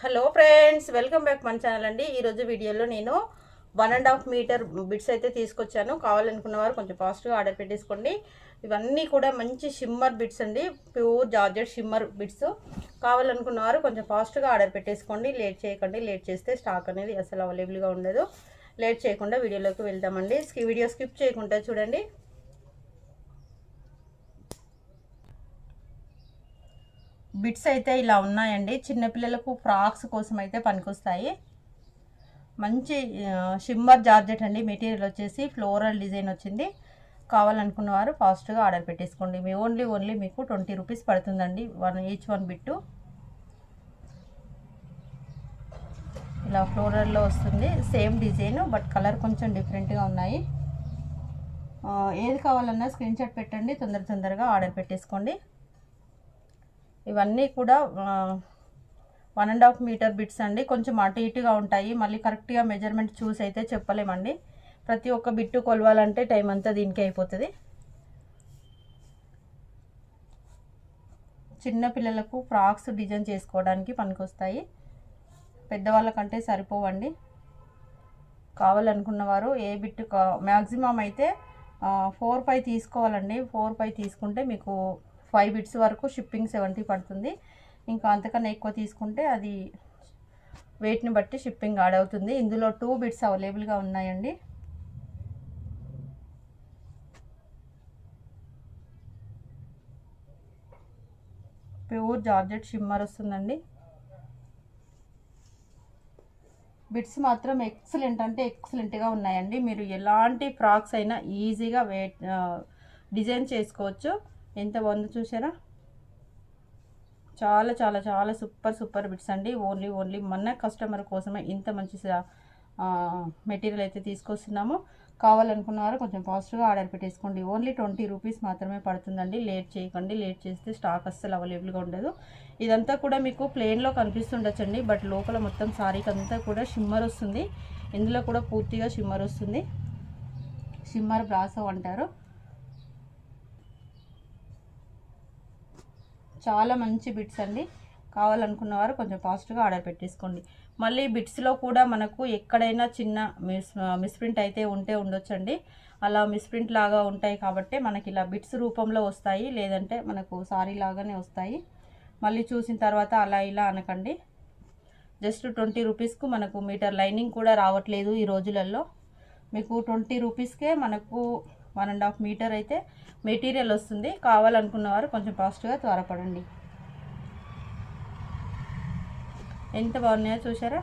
hello friends welcome back మన channel అండి ఈరోజు వీడియోలో నేను one and half meter bits అయితే తీసుకొచ్చాను కావాలనుకున్న వారు కొంచెం ఫాస్ట్గా ఆర్డర్ పెట్టేసుకోండి ఇవన్నీ కూడా మంచి షిమ్మర్ బిట్స్ అండి ప్యూర్ జార్జెట్ షిమ్మర్ బిట్స్ కావాలనుకున్న వారు కొంచెం ఫాస్ట్గా ఆర్డర్ పెట్టేసుకోండి లేట్ చేయకండి లేట్ చేస్తే స్టాక్ అనేది అసలు అవైలబుల్గా ఉండదు లేట్ చేయకుండా వీడియోలోకి వెళ్దామండి స్కి- వీడియో స్కిప్ చేయకుండా చూడండి బిట్స్ అయితే ఇలా ఉన్నాయండి చిన్నపిల్లలకు ఫ్రాక్స్ కోసం అయితే పనికొస్తాయి మంచి ఆ, షిమ్మర్ జార్జెట్ అండి మెటీరియల్ వచ్చేసి ఫ్లోరల్ డిజైన్ వచ్చింది కావాలనుకున్న వారు ఫాస్ట్గా ఆర్డర్ పెట్టేసుకోండి మీ ఓన్లీ ఓన్లీ మీకు ట్వంటీ రూపీస్ పడుతుందండి వన్ ఈచ్ వన్ బిట్టు ఇలా ఫ్లోరల్లో వస్తుంది సేమ్ డిజైన్ బట్ కలర్ కొంచెం డిఫరెంట్గా ఉన్నాయి ఆ, ఏది కావాలన్నా స్క్రీన్ షాట్ పెట్టండి తొందర తొందరగా ఆర్డర్ పెట్టేసుకోండి ఇవన్నీ కూడా one and half meter bits అండి కొంచెం అటు ఇటుగా ఉంటాయి మళ్ళీ కరెక్ట్గా మెజర్మెంట్ చూసి అయితే చెప్పలేమండి ప్రతి ఒక్క బిట్టు కొలవాలంటే టైం అంతా దీనికి అయిపోతుంది చిన్న పిల్లలకు ఫ్రాక్స్ డిజైన్ చేసుకోవడానికి పనికొస్తాయి పెద్దవాళ్ళకంటే సరిపోవండి కావాలనుకున్న వారు ఏ బిట్ కా మ్యాక్సిమం అయితే ఫోర్ ఫైవ్ తీసుకోవాలండి ఫోర్ ఫైవ్ తీసుకుంటే మీకు ఫైవ్ బిట్స్ వరకు షిప్పింగ్ సెవెంటీ పడుతుంది ఇంకా అంతకన్నా ఎక్కువ తీసుకుంటే అది వెయిట్ని బట్టి షిప్పింగ్ యాడ్ అవుతుంది ఇందులో టూ బిట్స్ అవైలబుల్గా ఉన్నాయండి ప్యూర్ జార్జెట్ షిమ్మర్ వస్తుందండి బిట్స్ మాత్రం ఎక్సలెంట్ అంటే ఎక్సలెంట్గా ఉన్నాయండి మీరు ఎలాంటి ఫ్రాక్స్ అయినా ఈజీగా వెయిట్ డిజైన్ చేసుకోవచ్చు ఎంత బాగుందో చూసారా చాలా చాలా చాలా సూపర్ సూపర్ బిట్స్ అండి ఓన్లీ ఓన్లీ మన కస్టమర్ కోసమే ఇంత మంచి మెటీరియల్ అయితే తీసుకొస్తున్నాము కావాలనుకున్నారు కొంచెం ఫాస్ట్గా ఆర్డర్ పెట్టేసుకోండి ఓన్లీ ట్వంటీ రూపీస్ మాత్రమే పడుతుందండి లేట్ చేయకండి లేట్ చేస్తే స్టాక్ అస్సలు అవైలబుల్గా ఉండదు ఇదంతా కూడా మీకు ప్లెయిన్లో కనిపిస్తుండొచ్చండి బట్ లోపల మొత్తం సారీకి అంతా కూడా షిమ్మర్ వస్తుంది ఇందులో కూడా పూర్తిగా షిమ్మర్ వస్తుంది షిమ్మర్ బ్రాసో అంటారు చాలా మంచి బిట్స్ అండి కావాలనుకున్న వారు కొంచెం ఫాస్ట్గా ఆర్డర్ పెట్టేసుకోండి మళ్ళీ బిట్స్లో కూడా మనకు ఎక్కడైనా చిన్న మిస్ మిస్ప్రింట్ అయితే ఉంటే ఉండొచ్చండి అలా మిస్ప్రింట్ లాగా ఉంటాయి కాబట్టి మనకి ఇలా బిట్స్ రూపంలో వస్తాయి లేదంటే మనకు సారీ లాగానే వస్తాయి మళ్ళీ చూసిన తర్వాత అలా ఇలా అనకండి జస్ట్ ట్వంటీ రూపీస్కు మనకు మీటర్ లైనింగ్ కూడా రావట్లేదు ఈ రోజులలో మీకు ట్వంటీ రూపీస్కే మనకు వన్ అండ్ హాఫ్ మీటర్ అయితే మెటీరియల్ వస్తుంది కావాలనుకున్న వారు కొంచెం ఫాస్ట్గా త్వరపడండి ఎంత బాగున్నాయో చూసారా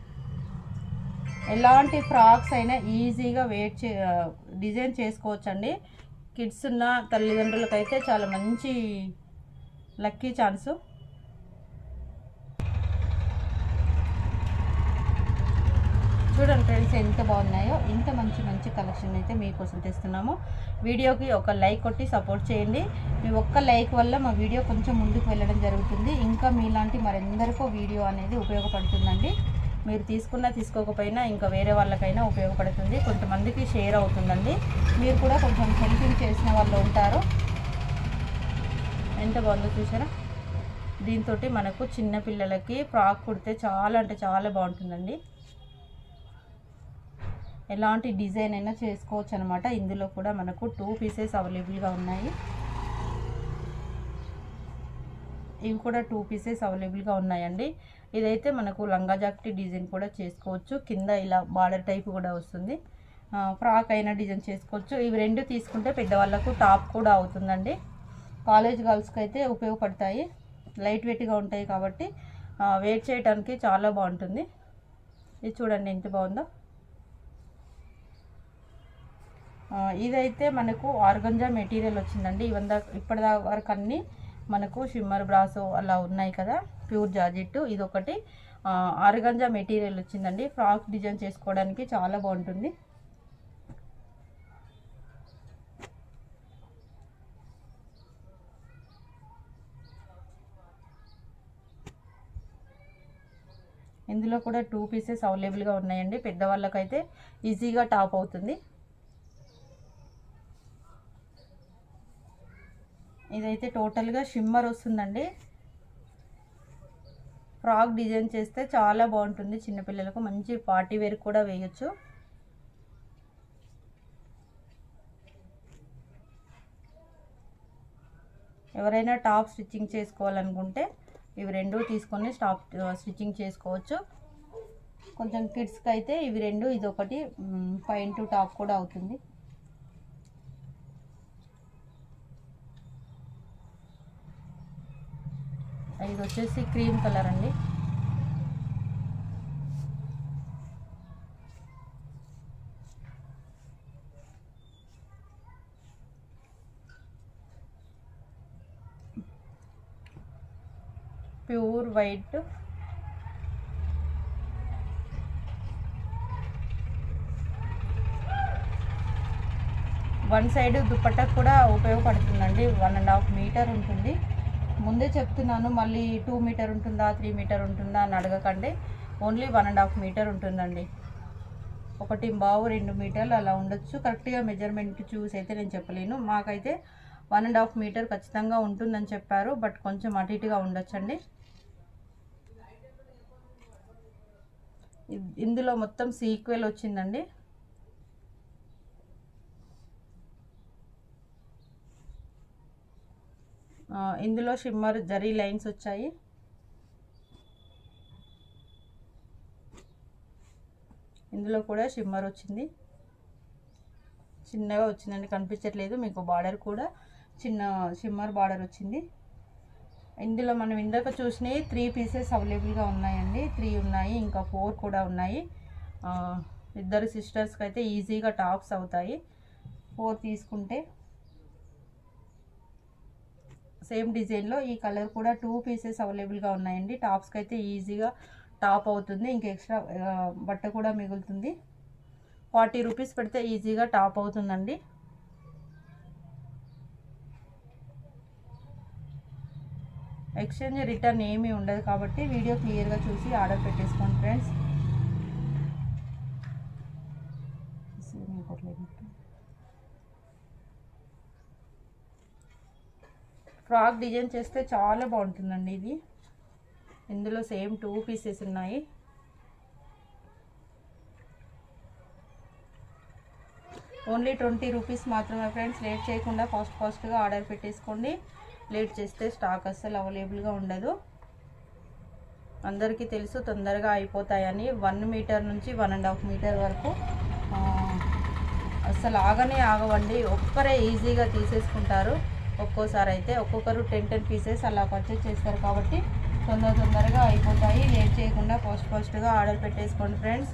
ఎలాంటి ఫ్రాక్స్ అయినా ఈజీగా వెయిట్ చే డిజైన్ చేసుకోవచ్చండి కిడ్స్ ఉన్న తల్లిదండ్రులకైతే చాలా మంచి లక్కీ ఛాన్సు చూడండి ఫ్రెండ్స్ ఎంత బాగున్నాయో ఇంత మంచి మంచి కలెక్షన్ అయితే మీకోసం తెస్తున్నాము వీడియోకి ఒక లైక్ కొట్టి సపోర్ట్ చేయండి మీ ఒక్క లైక్ వల్ల మా వీడియో కొంచెం ముందుకు వెళ్ళడం జరుగుతుంది ఇంకా మీలాంటి మరెందరికో వీడియో అనేది ఉపయోగపడుతుందండి మీరు తీసుకున్నా తీసుకోకపోయినా ఇంకా వేరే వాళ్ళకైనా ఉపయోగపడుతుంది కొంతమందికి షేర్ అవుతుందండి మీరు కూడా కొంచెం హెల్పింగ్ చేసిన వాళ్ళు ఉంటారు ఎంత బాగుందో చూసారా దీంతో మనకు చిన్న పిల్లలకి ఫ్రాక్ కుడితే చాలా అంటే చాలా బాగుంటుందండి ఎలాంటి డిజైన్ అయినా చేసుకోవచ్చు అనమాట ఇందులో కూడా మనకు టూ పీసెస్ అవైలబుల్గా ఉన్నాయి ఇవి కూడా టూ పీసెస్ అవైలబుల్గా ఉన్నాయండి ఇదైతే మనకు లంగా జాకెట్ డిజైన్ కూడా చేసుకోవచ్చు కింద ఇలా బార్డర్ టైప్ కూడా వస్తుంది ఆ, ఫ్రాక్ అయినా డిజైన్ చేసుకోవచ్చు ఇవి రెండు తీసుకుంటే పెద్దవాళ్ళకు టాప్ కూడా అవుతుందండి కాలేజ్ గర్ల్స్కి అయితే ఉపయోగపడతాయి లైట్ వెయిట్గా ఉంటాయి కాబట్టి ఆ, వెయిట్ చేయడానికి చాలా బాగుంటుంది ఇది చూడండి ఎంత బాగుందో ఆ, ఇదైతే మనకు ఆర్గంజా మెటీరియల్ వచ్చిందండి ఇవందా ఇప్పటిదా వరకు అన్నీ మనకు షిమ్మర్ బ్రాసో అలా ఉన్నాయి కదా ప్యూర్ జార్జెట్ ఇది ఒకటి ఆ, ఆర్గంజా మెటీరియల్ వచ్చిందండి ఫ్రాక్ డిజైన్ చేసుకోవడానికి చాలా బాగుంటుంది ఇందులో కూడా టూ పీసెస్ అవైలబుల్గా ఉన్నాయండి పెద్దవాళ్ళకైతే ఈజీగా టాప్ అవుతుంది ఇదైతే టోటల్గా షిమ్మర్ వస్తుందండి ఫ్రాక్ డిజైన్ చేస్తే చాలా బాగుంటుంది చిన్నపిల్లలకు మంచి పార్టీ వేర్ కూడా వేయొచ్చు ఎవరైనా టాప్ స్టిచ్చింగ్ చేసుకోవాలనుకుంటే ఇవి రెండు తీసుకొని స్టాప్ స్టిచ్చింగ్ చేసుకోవచ్చు కొంచెం కిడ్స్కి అయితే ఇవి రెండు ఇది ఒకటి ఫైవ్ ఇంటూ టాప్ కూడా అవుతుంది ఇది వచ్చేసి క్రీమ్ కలర్ అండి ప్యూర్ వైట్ వన్ సైడ్ దుప్పట్టకు కూడా ఉపయోగపడుతుందండి వన్ అండ్ హాఫ్ మీటర్ ఉంటుంది ముందే చెప్తున్నాను మళ్ళీ టూ మీటర్ ఉంటుందా త్రీ మీటర్ ఉంటుందా అని అడగకండి only one and half meter ఉంటుందండి ఒకటి బావు రెండు మీటర్లు అలా ఉండొచ్చు కరెక్ట్గా మెజర్మెంట్ చూసి అయితే నేను చెప్పలేను మాకైతే వన్ అండ్ హాఫ్ మీటర్ ఖచ్చితంగా ఉంటుందని చెప్పారు బట్ కొంచెం అటు ఇటుగా ఉండొచ్చండి ఇ- ఇందులో మొత్తం సీక్వెల్ వచ్చిందండి ఆ, ఇందులో షిమ్మర్ జరీ లైన్స్ వచ్చాయి ఇందులో కూడా షిమ్మర్ వచ్చింది చిన్నగా వచ్చిందండి కనిపించట్లేదు మీకు బార్డర్ కూడా చిన్న షిమ్మర్ బార్డర్ వచ్చింది ఇందులో మనం ఇందాక చూసినవి త్రీ పీసెస్ అవైలబుల్గా ఉన్నాయండి త్రీ ఉన్నాయి ఇంకా ఫోర్ కూడా ఉన్నాయి ఆ, ఇద్దరు సిస్టర్స్కి అయితే ఈజీగా టాప్స్ అవుతాయి ఫోర్ తీసుకుంటే సేమ్ డిజైన్లో ఈ కలర్ కూడా టూ పీసెస్ అవైలబుల్గా ఉన్నాయండి టాప్స్కి అయితే ఈజీగా టాప్ అవుతుంది ఇంకా ఎక్స్ట్రా బట్ట కూడా మిగులుతుంది ఫార్టీ రూపీస్ పెడితే ఈజీగా టాప్ అవుతుందండి ఎక్స్చేంజ్ రిటర్న్ ఏమీ ఉండదు కాబట్టి వీడియో క్లియర్గా చూసి ఆర్డర్ పెట్టేసుకోండి ఫ్రెండ్స్ ఫ్రాక్ డిజైన్ చేస్తే చాలా బాగుంటుందండి ఇది ఇందులో సేమ్ టూ పీసెస్ ఉన్నాయి ఓన్లీ ట్వంటీ రూపీస్ మాత్రమే ఫ్రెండ్స్ లేట్ చేయకుండా ఫాస్ట్ ఫాస్ట్గా ఆర్డర్ పెట్టేసుకోండి లేట్ చేస్తే స్టాక్ అస్సలు అవైలబుల్గా ఉండదు అందరికీ తెలుసు తొందరగా అయిపోతాయని వన్ మీటర్ నుంచి వన్ అండ్ హాఫ్ మీటర్ వరకు ఆ, అస్సలు ఆగనే ఆగవండి ఒక్కరే ఈజీగా తీసేసుకుంటారు ఒక్కోసారి అయితే ఒక్కొక్కరు టెన్ టెన్ పీసెస్ అలా పర్చేస్ చేస్తారు కాబట్టి తొందర తొందరగా అయిపోతాయి లేట్ చేయకుండా ఫాస్ట్ ఫాస్ట్గా ఆర్డర్ పెట్టేసుకోండి ఫ్రెండ్స్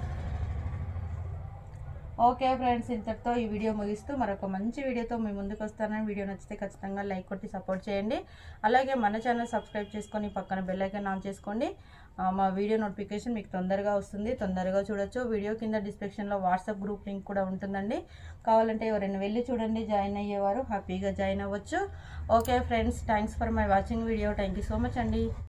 ఓకే ఫ్రెండ్స్ ఇంతటితో ఈ వీడియో ముగిస్తూ మరొక మంచి వీడియోతో మీ ముందుకు వస్తానని వీడియో నచ్చితే ఖచ్చితంగా లైక్ కొట్టి సపోర్ట్ చేయండి అలాగే మన ఛానల్ సబ్స్క్రైబ్ చేసుకొని పక్కన బెల్ ఐకాన్ ఆన్ చేసుకోండి ఆ, మా వీడియో నోటిఫికేషన్ మీకు తొందరగా వస్తుంది తొందరగా చూడొచ్చు వీడియో కింద డిస్క్రిప్షన్లో వాట్సాప్ గ్రూప్ లింక్ కూడా ఉంటుందండి కావాలంటే ఎవరైనా వెళ్ళి చూడండి జాయిన్ అయ్యేవారు హ్యాపీగా జాయిన్ అవ్వచ్చు okay friends thanks for my watching video thank you so much అండి